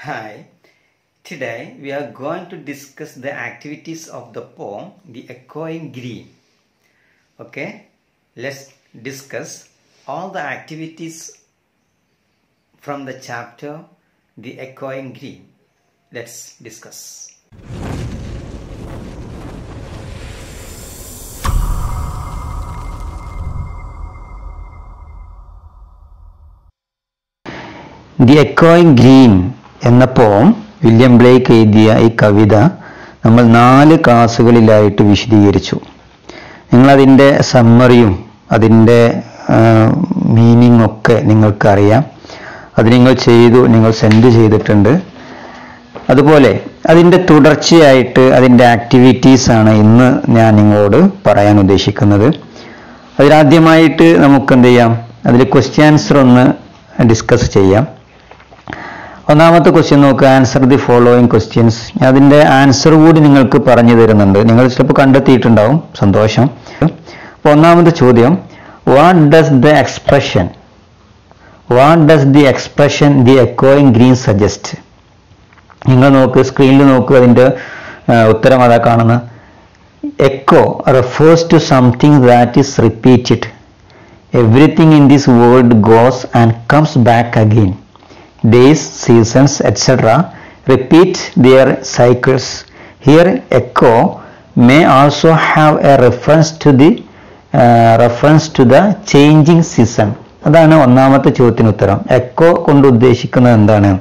Hi, today we are going to discuss the activities of the poem The Echoing Green. Okay, let's discuss all the activities from the chapter The Echoing Green. Let's discuss. The എക്കോയിങ് green എന്ന poem William Blake എഴുതിയ ഈ കവിത നമ്മൾ നാല് ക്ലാസ്സുകളിലായിട്ട് വിശദീകരിച്ചു നിങ്ങളതിൻ്റെ സമ്മറിയും അതിൻ്റെ meaning ഒക്കെ നിങ്ങൾക്കറിയാം അത് നിങ്ങൾ ചെയ്തു നിങ്ങൾ സെൻഡ് ചെയ്തിട്ടുണ്ട് അതുപോലെ അതിൻ്റെ തുടർച്ചയായിട്ട് അതിൻ്റെ ആക്ടിവിറ്റീസ് ആണ് ഇന്ന് ഞാൻ നിങ്ങളോട് പറയാൻ ഉദ്ദേശിക്കുന്നത് അതിലാദ്യമായിട്ട് നമുക്ക് എന്ത് ചെയ്യാം അതിൽ ക്വസ്റ്റ്യൻ ആൻസർ ഒന്ന് ഡിസ്കസ് ചെയ്യാം ഒന്നാമത്തെ ക്വസ്റ്റ്യൻ നോക്കുക ആൻസർ ദി ഫോളോയിങ് ക്വസ്റ്റ്യൻസ് അതിൻ്റെ ആൻസർ കൂടി നിങ്ങൾക്ക് പറഞ്ഞു തരുന്നുണ്ട് നിങ്ങൾ ചിലപ്പോൾ കണ്ടെത്തിയിട്ടുണ്ടാവും സന്തോഷം അപ്പോൾ ഒന്നാമത്തെ ചോദ്യം what does the expression what does the expression the എക്കോയിങ് ഗ്രീൻ സജസ്റ്റ് നിങ്ങൾ നോക്ക് സ്ക്രീനിൽ നോക്കുക അതിൻ്റെ ഉത്തരം അതാ കാണുന്നത് echo refers to something that is repeated everything in this world goes and comes back again days, seasons, etc. repeat their cycles. Here, echo may also have a reference to the uh, reference to the changing season. അതാണ് ഒന്നാമത്തെ ചോദ്യത്തിന് ഉത്തരം echo കൊണ്ട് ഉദ്ദേശിക്കുന്നത് എന്താണ്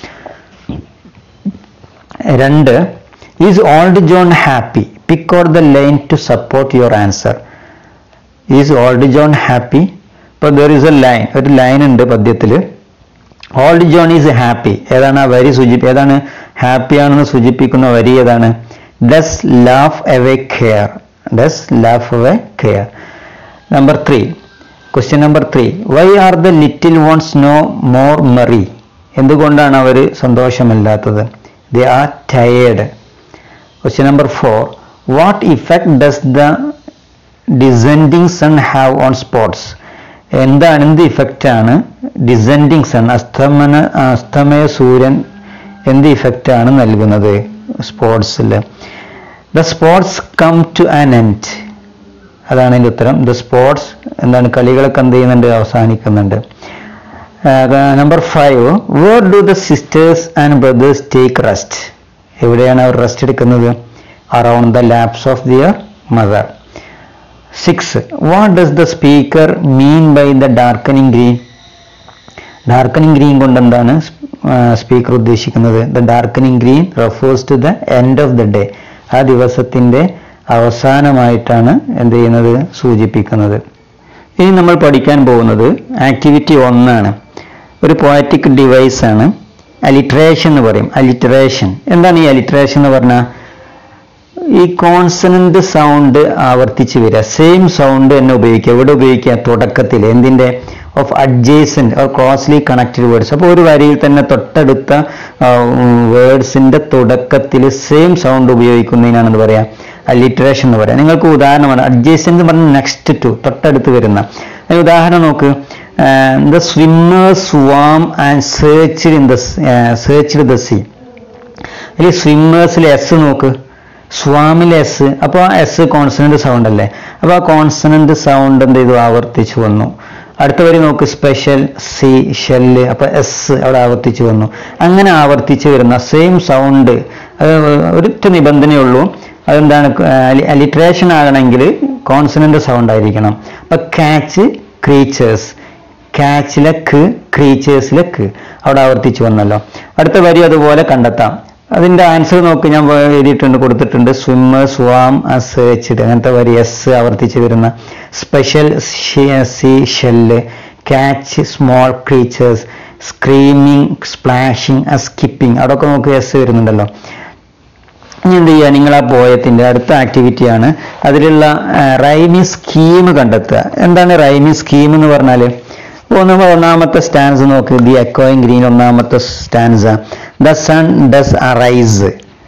രണ്ട് is old John happy pick out the line to support your answer is old John happy ഇപ്പോൾ there is a line ഒരു ലൈൻ ഉണ്ട് പദ്യത്തിൽ ഓൾഡ് ജോൺ ഈസ് ഹാപ്പി ഏതാണ് ആ വരി സൂചി ഏതാണ് ഹാപ്പി ആണെന്ന് സൂചിപ്പിക്കുന്ന വരി ഏതാണ് does laugh away care does laugh away care number three question number three why are the little ones no more merry എന്തുകൊണ്ടാണ് അവർ സന്തോഷമില്ലാത്തത് they are tired question number four what effect does the descending sun have on sports എന്താണ് എന്ത് effect ആണ് descending sun അസ്തമന അസ്തമയ സൂര്യൻ എന്ത് effect ആണ് നൽകുന്നത് സ്പോർട്സിൽ the sports come to an end അതാണ് എൻ്റെ ഉത്തരം ദ സ്പോർട്സ് എന്താണ് കളികളൊക്കെ എന്ത് ചെയ്യുന്നുണ്ട് അവസാനിക്കുന്നുണ്ട് number five where do the sisters and brothers take rest എവിടെയാണ് അവർ റെസ്റ്റ് എടുക്കുന്നത് around the laps of their mother six what does the speaker mean by the darkening green darkening green കൊണ്ട് എന്താണ് സ്പീക്കർ ഉദ്ദേശിക്കുന്നത് the darkening green refers to the end of the day ആ ദിവസത്തിന്റെ അവസാനമായിട്ടാണ് എന്ത് ചെയ്യുന്നത് സൂചിപ്പിക്കുന്നത് ഇനി നമ്മൾ പഠിക്കാൻ പോകുന്നത് ആക്ടിവിറ്റി ഒന്നാണ് ഒരു പോയറ്റിക് ഡിവൈസ് ആണ് അലിട്രേഷൻ എന്ന് പറയും അലിട്രേഷൻ എന്താണ് ഈ അലിട്രേഷൻ എന്ന് പറഞ്ഞാൽ ഈ കോൺസണന്റ് സൗണ്ട് ആവർത്തിച്ച് വരിക സെയിം സൗണ്ട് തന്നെ ഉപയോഗിക്കുക എവിടെ ഉപയോഗിക്കുക തുടക്കത്തിൽ എന്തിന്റെ of adjacent or closely connected words അപ്പോൾ ഒരു വരിയിൽ തന്നെ തൊട്ടടുത്ത വേർഡ്സിന്റെ തുടക്കത്തിൽ സെയിം സൗണ്ട് ഉപയോഗിക്കുന്നതിനാണ് എന്ത് പറയാ അലിറ്ററേഷൻ എന്ന് പറയാം നിങ്ങൾക്ക് ഉദാഹരണമാണ് അഡ്ജേസൻറ്റ് എന്ന് പറഞ്ഞാൽ നെക്സ്റ്റ് ടു തൊട്ടടുത്ത് വരുന്ന ഉദാഹരണം നോക്ക് the swimmers warm and search in the search the sea അതിൽ സ്വിമ്മേഴ്സിൽ എസ് നോക്ക് സ്വാമിൽ എസ് അപ്പോൾ ആ എസ് കോൺസണന്റ് സൗണ്ട് അല്ലേ അപ്പോൾ ആ കോൺസണന്റ് സൗണ്ട് എന്ത് ചെയ്തു ആവർത്തിച്ചു വന്നു അടുത്ത വരി നോക്ക് സ്പെഷ്യൽ സി ഷെല്ല് അപ്പോൾ എസ് അവിടെ ആവർത്തിച്ചു വന്നു അങ്ങനെ ആവർത്തിച്ചു വരുന്ന സെയിം സൗണ്ട് അത് ഒരൊറ്റ നിബന്ധനയുള്ളൂ അതെന്താണ് അലിട്രേഷൻ ആകണമെങ്കിൽ കോൺസണന്റ് സൗണ്ട് ആയിരിക്കണം അപ്പൊ കാച്ച് ക്രീച്ചേഴ്സ് കാച്ചിലെ ക്ക് ക്രീച്ചേഴ്സിലെ ക്ക് അവിടെ ആവർത്തിച്ചു വന്നല്ലോ അടുത്ത വരി അതുപോലെ കണ്ടെത്താം അതിന്റെ ആൻസർ നോക്കി ഞാൻ എഴുതിയിട്ടുണ്ട് കൊടുത്തിട്ടുണ്ട് സ്വിമ്മർ സ്വാം സേർച്ച്ഡ് അങ്ങനത്തെ വരി എസ് ആവർത്തിച്ച് വരുന്ന special sea shell catch small creatures screaming splashing skipping അവിടെയൊക്കെ നോക്കി എസ് വരുന്നുണ്ടല്ലോ ഇനി എന്ത് ചെയ്യുക നിങ്ങൾ ആ പോയത്തിന്റെ അടുത്ത ആക്ടിവിറ്റിയാണ് അതിലുള്ള റൈമിങ് സ്കീം കണ്ടെത്തുക എന്താണ് റൈമിങ് സ്കീം എന്ന് പറഞ്ഞാൽ ഒന്ന് ഒന്നാമത്തെ സ്റ്റാൻസ് നോക്ക് ദി എക്കോയിങ് ഗ്രീൻ ഒന്നാമത്തെ stanza the sun does arise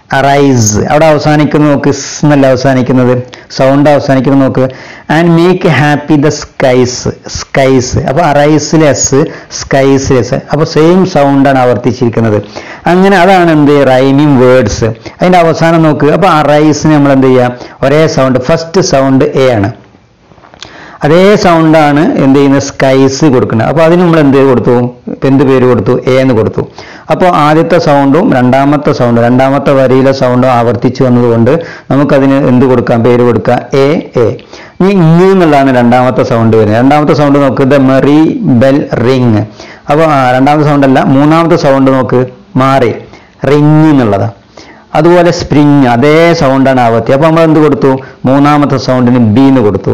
arise അവിടെ അവസാനിക്കുന്നത് നോക്ക് സ് എന്നല്ല അവസാനിക്കുന്നത് സൗണ്ട് അവസാനിക്കുന്നത് നോക്ക് and make happy the skies skies അപ്പൊ അറൈസിലെ എസ് സ്കൈസിലെ എസ് അപ്പൊ സെയിം സൗണ്ടാണ് ആവർത്തിച്ചിരിക്കുന്നത് അങ്ങനെ അതാണ് എന്ത് റൈമിങ് വേർഡ്സ് അതിന്റെ അവസാനം നോക്ക് അപ്പൊ അറൈസിന് നമ്മൾ എന്ത് ചെയ്യുക ഒരേ സൗണ്ട് ഫസ്റ്റ് സൗണ്ട് എ ആണ് അതേ സൗണ്ടാണ് എന്ത് ചെയ്യുന്നത് സ്കൈസ് കൊടുക്കുന്നത് അപ്പോൾ അതിന് നമ്മൾ എന്ത് കൊടുത്തു ഇപ്പൊ എന്ത് പേര് കൊടുത്തു എ എന്ന് കൊടുത്തു അപ്പോൾ ആദ്യത്തെ സൗണ്ടും രണ്ടാമത്തെ സൗണ്ടും രണ്ടാമത്തെ വരിയിലെ സൗണ്ടും ആവർത്തിച്ചു വന്നതുകൊണ്ട് നമുക്കതിന് എന്ത് കൊടുക്കാം പേര് കൊടുക്കാം എ എ ഇനി ഇങ് എന്നുള്ളതാണ് രണ്ടാമത്തെ സൗണ്ട് വരുന്നത് രണ്ടാമത്തെ സൗണ്ട് നോക്ക് ദ മെറി ബെൽ റിങ് അപ്പോൾ രണ്ടാമത്തെ സൗണ്ട് അല്ല മൂന്നാമത്തെ സൗണ്ട് നോക്ക് മാറി റിങ് എന്നുള്ളതാണ് അതുപോലെ സ്പ്രിങ് അതേ സൗണ്ടാണ് ആവർത്തി അപ്പോൾ നമ്മൾ എന്ത് കൊടുത്തു മൂന്നാമത്തെ സൗണ്ടിന് ബി എന്ന് കൊടുത്തു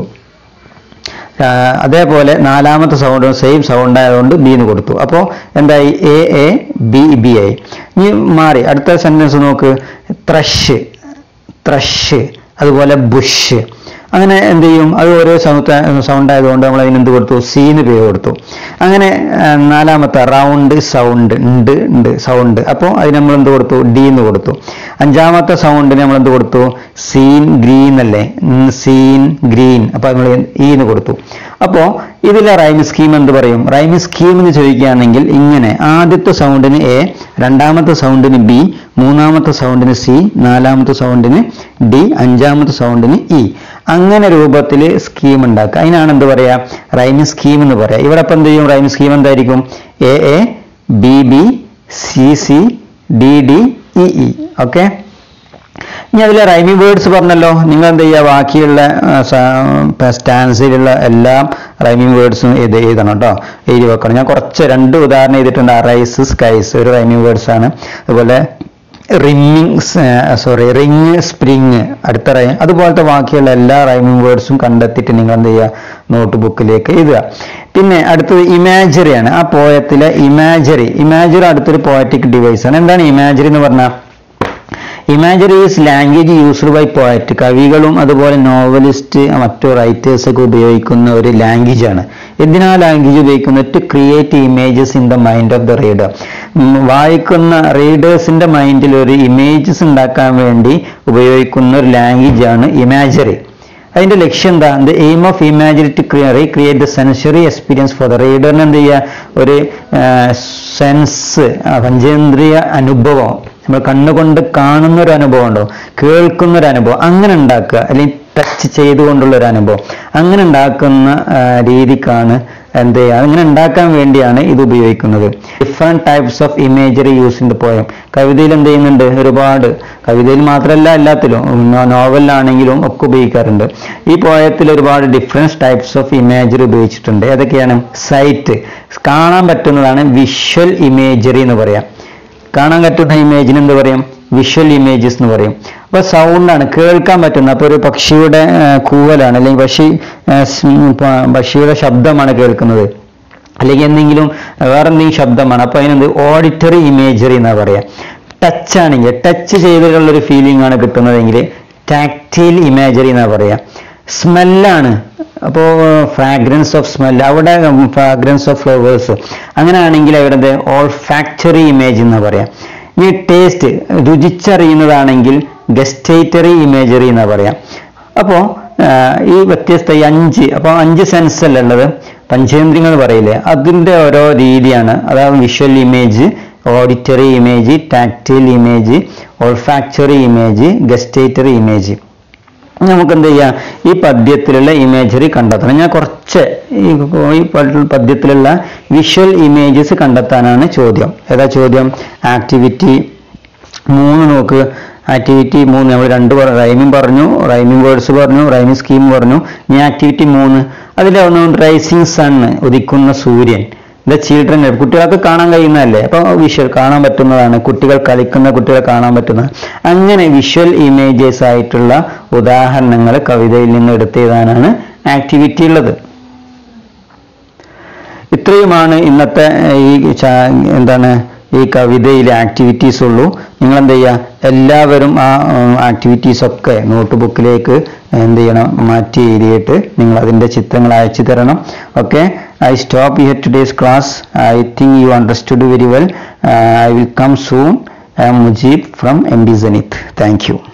ആ, അതേപോലെ നാലാമത്തെ സൗണ്ട് സെയിം സൗണ്ട് ആയതുകൊണ്ട് ബി എന്ന് കൊടുത്തു അപ്പോൾ എന്തായി എ എ ബി ബി ആയി ഇനി മാറി അടുത്ത സെന്റൻസ് നോക്ക് ത്രഷ് ത്രഷ് അതുപോലെ ബുഷ് അങ്ങനെ എന്ത് ചെയ്യും അത് ഓരോ സൗണ്ട് സൗണ്ട് ആയതുകൊണ്ട് നമ്മൾ അതിന് എന്ത് കൊടുത്തു സീന് പേര് കൊടുത്തു അങ്ങനെ ആ, നാലാമത്തെ റൗണ്ട് സൗണ്ട് ഉണ്ട് ഉണ്ട് സൗണ്ട് അപ്പോൾ അതിന് നമ്മൾ എന്ത് കൊടുത്തു ഡി എന്ന് കൊടുത്തു അഞ്ചാമത്തെ സൗണ്ടിന് നമ്മൾ എന്ത് കൊടുത്തു സീൻ ഗ്രീൻ അല്ലേ ഉം, സീൻ ഗ്രീൻ അപ്പൊ നമ്മൾ ഇ എന്ന് കൊടുത്തു അപ്പോൾ ഇതിലെ റൈം സ്കീം എന്ത് പറയും റൈം സ്കീം എന്ന് ചോദിക്കുകയാണെങ്കിൽ ഇങ്ങനെ ആദ്യത്തെ സൗണ്ടിന് എ രണ്ടാമത്തെ സൗണ്ടിന് ബി മൂന്നാമത്തെ സൗണ്ടിന് സി നാലാമത്തെ സൗണ്ടിന് ഡി അഞ്ചാമത്തെ സൗണ്ടിന് ഇ അങ്ങനെ രൂപത്തിൽ സ്കീം ഉണ്ടാക്കുക അതിനാണ് എന്ത് പറയാ റൈം സ്കീം എന്ന് പറയാ ഇവിടെ ഇപ്പം എന്ത് ചെയ്യും റൈം സ്കീം എന്തായിരിക്കും A A B B C C D D E E okay ഇനി അതിലെ റൈമിംഗ് വേർഡ്സ് പറഞ്ഞല്ലോ നിങ്ങൾ എന്ത് ചെയ്യുക ബാക്കിയുള്ള സ്റ്റാൻസിലുള്ള എല്ലാ റൈമിംഗ് വേർഡ്സും ഇത് എഴുതണം കേട്ടോ എഴുതി വെക്കണം ഞാൻ കുറച്ച് രണ്ട് ഉദാഹരണം ചെയ്തിട്ടുണ്ട് റൈസ് സ്കൈസ് ഒരു റൈമിംഗ് വേർഡ്സ് ആണ് അതുപോലെ റിങ്ങിങ് സോറി റിങ് സ്പ്രിങ് അടുത്ത റൈം അതുപോലത്തെ ബാക്കിയുള്ള എല്ലാ റൈമിംഗ് വേർഡ്സും കണ്ടെത്തിയിട്ട് നിങ്ങൾ എന്ത് ചെയ്യുക നോട്ട് ബുക്കിലേക്ക് എഴുതുക പിന്നെ അടുത്തത് ഇമാജറി ആണ് ആ പോയത്തിലെ ഇമാജറി ഇമാജറി അടുത്തൊരു പോയറ്റിക് ഡിവൈസ് ആണ് എന്താണ് ഇമാജറി എന്ന് പറഞ്ഞാൽ imagery is language used by poet കവികളും അതുപോലെ നോവലിസ്റ്റ് മറ്റു റൈറ്റേഴ്സ് ഒക്കെ ഉപയോഗിക്കുന്ന ഒരു ലാംഗ്വേജ് ആണ് എന്തിനാ ലാംഗ്വേജ് ഉപയോഗിക്കുന്നത് to create images in the mind of the reader വായിക്കുന്ന റീഡേഴ്സിന്റെ മൈൻഡിൽ ഒരു ഇമേജസ് ഉണ്ടാക്കാൻ വേണ്ടി ഉപയോഗിക്കുന്ന ഒരു ലാംഗ്വേജ് ആണ് ഇമാജറി അതിന്റെ ലക്ഷ്യം എന്താ the aim of imagine to recreate the sensory experience for the റീഡറിന് എന്ത് ചെയ്യുക ഒരു സെൻസ് പഞ്ചേന്ദ്രിയ അനുഭവം നമ്മൾ കണ്ണുകൊണ്ട് കാണുന്ന ഒരു അനുഭവം ഉണ്ടോ കേൾക്കുന്ന ഒരു അനുഭവം അങ്ങനെ ഉണ്ടാക്കുക അല്ലെങ്കിൽ ടച്ച് ചെയ്തുകൊണ്ടുള്ള ഒരു അനുഭവം അങ്ങനെ ഉണ്ടാക്കുന്ന ആ, രീതിക്കാണ് എന്ത് ചെയ്യുക അങ്ങനെ ഉണ്ടാക്കാൻ വേണ്ടിയാണ് ഇത് ഉപയോഗിക്കുന്നത് different types of imagery use in the poem കവിതയിൽ എന്ത് ചെയ്യുന്നുണ്ട് ഒരുപാട് കവിതയിൽ മാത്രമല്ല എല്ലാത്തിലും നോ- നോവലിലാണെങ്കിലും ഒക്കെ ഉപയോഗിക്കാറുണ്ട് ഈ പോയത്തിൽ ഒരുപാട് ഡിഫറെന്റ് ടൈപ്സ് ഓഫ് ഇമേജറി ഉപയോഗിച്ചിട്ടുണ്ട് ഏതൊക്കെയാണ് സൈറ്റ് കാണാൻ പറ്റുന്നതാണ് വിഷ്വൽ ഇമേജറി എന്ന് പറയാം കാണാൻ പറ്റുന്ന ഇമേജിന് എന്ത് പറയും വിഷ്വൽ ഇമേജസ് എന്ന് പറയും അപ്പൊ സൗണ്ടാണ് കേൾക്കാൻ പറ്റുന്ന അപ്പൊ ഒരു പക്ഷിയുടെ ആ, കൂവലാണ് അല്ലെങ്കിൽ പക്ഷി ആ, സ്- ഉം, പ- പക്ഷിയുടെ ശബ്ദമാണ് കേൾക്കുന്നത് അല്ലെങ്കിൽ എന്തെങ്കിലും വേറെ എന്തെങ്കിലും ശബ്ദമാണ് അപ്പൊ അതിനെന്ത് ഓഡിറ്ററി ഇമേജറി എന്നാ പറയാ ടച്ച് ആണെങ്കിൽ ടച്ച് ചെയ്തിട്ടുള്ള ഒരു ഫീലിംഗ് ആണ് കിട്ടുന്നതെങ്കിൽ ടാക്റ്റൈൽ ഇമേജറി എന്നാ പറയാ സ്മെല്ലാണ് അപ്പോൾ ഫ്രാഗ്രൻസ് ഓഫ് സ്മെൽ അവിടെ ഫ്രാഗ്രൻസ് ഓഫ് ഫ്ലവേഴ്സ് അങ്ങനെയാണെങ്കിൽ അവിടെ ഓൾ ഫാക്ടറി ഇമേജ് എന്ന് പറയാം ഇനി ടേസ്റ്റ് രുചിച്ചറിയുന്നതാണെങ്കിൽ ഗസ്റ്റേറ്ററി ഇമേജറി എന്ന് പറയാം അപ്പോൾ ഈ വ്യത്യസ്ത ഈ അഞ്ച് അപ്പോൾ അഞ്ച് സെൻസ് അല്ലേ ഉള്ളത് പഞ്ചേന്ദ്രിയങ്ങൾ പറയില്ലേ അതിൻ്റെ ഓരോ രീതിയാണ് അതായത് visual image auditory image tactile image olfactory image gustatory image നമുക്ക് എന്ത് ചെയ്യാം ഈ പദ്യത്തിലുള്ള ഇമേജറി കണ്ടെത്തണം ഞാൻ കുറച്ച് ഈ ഈ പ- പദ്യത്തിലുള്ള വിഷ്വൽ ഇമേജസ് കണ്ടെത്താനാണ് ചോദ്യം ഏതാ ചോദ്യം ആക്ടിവിറ്റി മൂന്ന് നോക്ക് ആക്ടിവിറ്റി മൂന്ന് നമ്മൾ രണ്ട് റൈമിംഗ് പറഞ്ഞു റൈമിംഗ് വേർഡ്സ് പറഞ്ഞു റൈമിംഗ് സ്കീം പറഞ്ഞു ഇനി ആക്ടിവിറ്റി മൂന്ന് അതിലെ ഒന്ന് റൈസിംഗ് സൺ ഉദിക്കുന്ന സൂര്യൻ ദ ചിൽഡ്രൻ കുട്ടികൾക്ക് കാണാൻ കഴിയുന്നതല്ലേ അപ്പൊ വിഷ്വൽ കാണാൻ പറ്റുന്നതാണ് കുട്ടികൾ കളിക്കുന്ന കുട്ടികളെ കാണാൻ പറ്റുന്നത് അങ്ങനെ വിഷ്വൽ ഇമേജസ് ആയിട്ടുള്ള ഉദാഹരണങ്ങൾ കവിതയിൽ നിന്ന് എടുത്തെഴുതാനാണ് ആക്ടിവിറ്റി ഉള്ളത് ഇത്രയുമാണ് ഇന്നത്തെ ഈ ചാ- എന്താണ് ഈ കവിതയിലെ ആക്ടിവിറ്റീസ് ഉള്ളൂ നിങ്ങൾ എന്ത് ചെയ്യുക എല്ലാവരും ആ ആക്ടിവിറ്റീസ് ഒക്കെ നോട്ട് ബുക്കിലേക്ക് എന്ത് ചെയ്യണം മാറ്റി എഴുതിയിട്ട് നിങ്ങൾ അതിൻ്റെ ചിത്രങ്ങൾ അയച്ചു തരണം okay I stop here today's class I think you understood very well I will come soon I am Mujeeb from M D Sanith thank U